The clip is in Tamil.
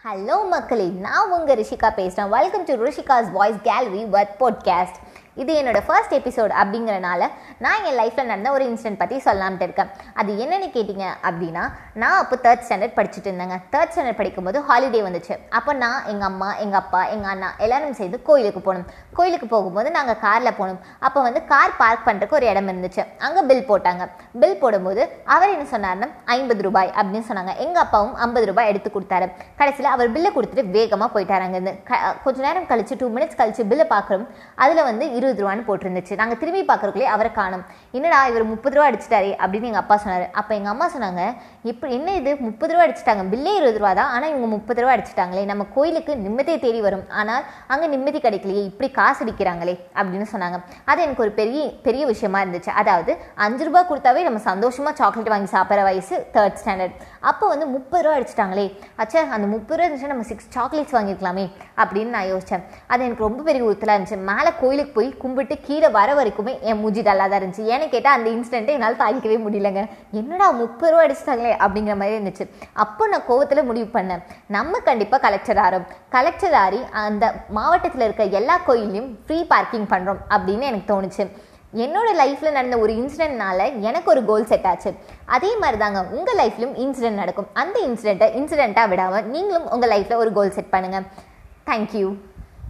ஹலோ மக்களே நான் உங்கள் ரிஷிகா பேசுகிறேன் welcome to Rishika's voice gallery with podcast இது என்னோட ஃபர்ஸ்ட் எபிசோட் அப்படிங்கிறனால நான் என் லைஃப்பில் நடந்த ஒரு இன்சிடென்ட் பற்றி சொல்லலாம்ட்டு இருக்கேன் அது என்னென்னு கேட்டிங்க அப்படின்னா நான் அப்போ தேர்ட் ஸ்டாண்டர்ட் படிச்சுட்டு இருந்தேங்க தேர்ட் ஸ்டாண்டர்ட் படிக்கும்போது ஹாலிடே வந்துச்சு அப்போ நான் எங்கள் அம்மா எங்கள் அப்பா எங்கள் அண்ணா எல்லாரும் சேர்ந்து கோயிலுக்கு போகணும் கோயிலுக்கு போகும்போது நாங்கள் காரில் போனோம் அப்போ வந்து கார் பார்க் பண்ணுறதுக்கு ஒரு இடம் இருந்துச்சு அங்கே பில் போட்டாங்க பில் போடும்போது அவர் என்ன சொன்னார்னா ஐம்பது ரூபாய் அப்படின்னு சொன்னாங்க எங்கள் அப்பாவும் ஐம்பது ரூபாய் எடுத்து கொடுத்தாரு கடைசியில் அவர் பில்லை கொடுத்துட்டு வேகமாக போயிட்டார் அங்கேருந்து க கொஞ்ச நேரம் கழிச்சு டூ மினிட்ஸ் கழிச்சு பில்லை பார்க்குறோம் அதில் வந்து இருபது ரூபான்னு போட்டிருந்துச்சு நாங்கள் திரும்பி பார்க்குறக்குள்ளே அவரை காணும் என்னடா இவர் முப்பது ரூபா அடிச்சிட்டாரே அப்படின்னு எங்கள் அப்பா சொன்னார் அப்போ எங்கள் அம்மா சொன்னாங்க இப்படி என்ன இது முப்பது ரூபா அடிச்சிட்டாங்க பில்லே இருபது ரூபா தான் ஆனால் இவங்க முப்பது ரூபா அடிச்சிட்டாங்களே நம்ம கோயிலுக்கு நிம்மதியை தேடி வரும் ஆனால் அங்கே நிம்மதி கிடைக்கலையே இப்படி காசு அடிக்கிறாங்களே அப்படின்னு சொன்னாங்க அது எனக்கு ஒரு பெரிய பெரிய விஷயமா இருந்துச்சு அதாவது அஞ்சு ரூபா கொடுத்தாவே நம்ம சந்தோஷமாக சாக்லேட் வாங்கி சாப்பிட்ற வயசு தேர்ட் ஸ்டாண்டர்ட் அப்போ வந்து முப்பது ரூபா அடிச்சிட்டாங்களே அச்சா அந்த முப்பது ரூபா இருந்துச்சு நம்ம சிக்ஸ் சாக்லேட்ஸ் வாங்கியிருக்கலாமே அப்படின்னு நான் யோசித்தேன் அது எனக்கு ரொம்ப பெரிய உறுத்தலாக இருந்துச்சு மேலே கோயிலுக்கு போய் கும்பிட்டு கீழே வர வரைக்குமே என் மூஞ்சி டல்லாக தான் இருந்துச்சு ஏன்னு கேட்டால் அந்த இன்சிடென்ட்டை என்னால் தாங்கிக்கவே முடியலங்க என்னடா முப்பது ரூபா அடிச்சிட்டாங்களே அப்படிங்கிற மாதிரி இருந்துச்சு அப்போ நான் கோவத்தில் முடிவு பண்ணேன் நம்ம கண்டிப்பாக கலெக்டர் ஆறோம் கலெக்டர் ஆறி அந்த மாவட்டத்தில் இருக்க எல்லா கோயிலையும் ஃப்ரீ பார்க்கிங் பண்ணுறோம் அப்படின்னு எனக்கு தோணுச்சு என்னோட லைஃப்பில் நடந்த ஒரு இன்சிடென்ட்னால எனக்கு ஒரு கோல் செட் ஆச்சு அதே மாதிரி தாங்க உங்கள் லைஃப்லையும் இன்சிடென்ட் நடக்கும் அந்த இன்சிடெண்ட்டை இன்சிடெண்ட்டாக விடாமல் நீங்களும் உங்கள் லைஃப்பில் ஒரு கோல் செட் பண்ணுங்கள் தேங்க்யூ